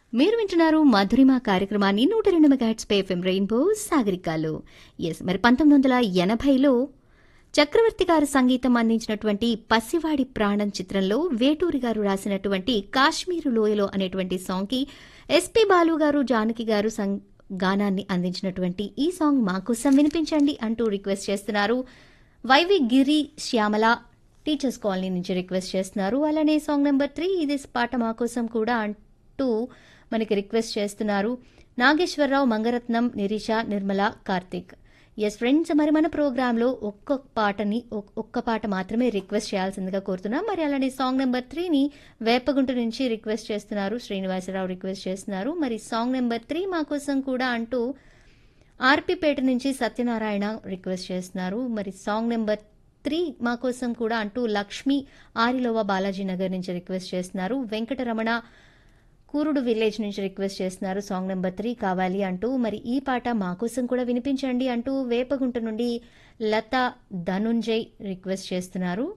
మీరు వింటున్నారు మధురిమ కార్యక్రమాన్ని నూట రెండు మెగాట్స్ పై ఎఫ్ఎం రెయిన్బో సాగరికాలు ఎస్ మరి పంతొమ్మిది వందల ఎనభైలో చక్రవర్తి గారు సంగీతం అందించినటువంటి పసివాడి ప్రాణం చిత్రంలో వేటూరి గారు రాసినటువంటి కాశ్మీరు లోయలో అనేటువంటి సాంగ్కి ఎస్పి బాలు గారు జానకి గారు సం- గానాన్ని అందించినటువంటి ఈ సాంగ్ మా కోసం వినిపించండి అంటూ రిక్వెస్ట్ చేస్తున్నారు YV Giri Shyamala teachers colony నుంచి రిక్వెస్ట్ చేస్తున్నారు అలానే సాంగ్ నెంబర్ త్రీ ఇది పాట మా కోసం కూడా అంటూ మనకి రిక్వెస్ట్ చేస్తున్నారు నాగేశ్వరరావు మంగరత్నం నిరీష నిర్మల కార్తిక్ ఎస్ ఫ్రెండ్స్ మరి మన ప్రోగ్రాంలో ఒక్క పాటని ఒక్- ఒక్క పాట మాత్రమే రిక్వెస్ట్ చేయాల్సిందిగా కోరుతున్నాం మరి అలానే సాంగ్ నెంబర్ త్రీని వేపగుంట నుంచి రిక్వెస్ట్ చేస్తున్నారు శ్రీనివాసరావు రిక్వెస్ట్ చేస్తున్నారు మరి సాంగ్ నెంబర్ త్రీ మా కోసం కూడా అంటూ ఆర్పీపేట నుంచి సత్యనారాయణ రిక్వెస్ట్ చేస్తున్నారు మరి సాంగ్ నెంబర్ త్రీ మా కోసం కూడా అంటూ లక్ష్మి ఆరిలోవ బాలాజీ నగర్ నుంచి రిక్వెస్ట్ చేస్తున్నారు వెంకటరమణ కూరుడు విలేజ్ నుంచి రిక్వెస్ట్ చేస్తున్నారు సాంగ్ నెంబర్ త్రీ కావాలి అంటూ మరి ఈ పాట మా కోసం కూడా వినిపించండి అంటూ వేపగుంట నుండి లత ధనుంజయ్ రిక్వెస్ట్ చేస్తున్నారు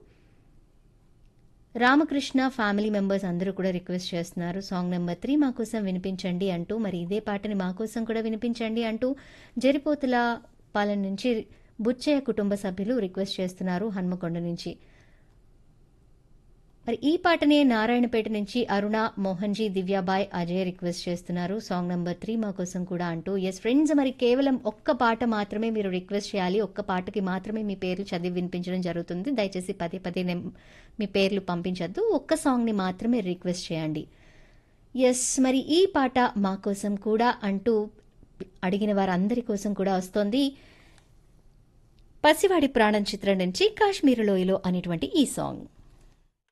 రామకృష్ణ ఫ్యామిలీ మెంబర్స్ అందరూ కూడా రిక్వెస్ట్ చేస్తున్నారు సాంగ్ నెంబర్ త్రీ మా కోసం వినిపించండి అంటూ మరి ఇదే పాటని మా కోసం కూడా వినిపించండి అంటూ జరిపోతుల పాలన నుంచి బుచ్చయ్య కుటుంబ సభ్యులు రిక్వెస్ట్ చేస్తున్నారు హన్మకొండ నుంచి మరి ఈ పాటనే నారాయణపేట నుంచి అరుణ మోహన్జీ దివ్యాబాయ్ అజయ్ రిక్వెస్ట్ చేస్తున్నారు సాంగ్ నెంబర్ త్రీ మా కోసం కూడా అంటూ ఎస్ ఫ్రెండ్స్ మరి కేవలం ఒక్క పాట మాత్రమే మీరు రిక్వెస్ట్ చేయాలి ఒక్క పాటకి మాత్రమే మీ పేర్లు చదివి వినిపించడం జరుగుతుంది దయచేసి పదే పదే నెం- మీ పేర్లు పంపించద్దు ఒక్క సాంగ్ని మాత్రమే రిక్వెస్ట్ చేయండి ఎస్ మరి ఈ పాట మా కోసం కూడా అంటూ అడిగిన వారందరి కోసం కూడా వస్తోంది పసివాడి ప్రాణం చిత్రం నుంచి కాశ్మీర్ లోయలో అనేటువంటి ఈ సాంగ్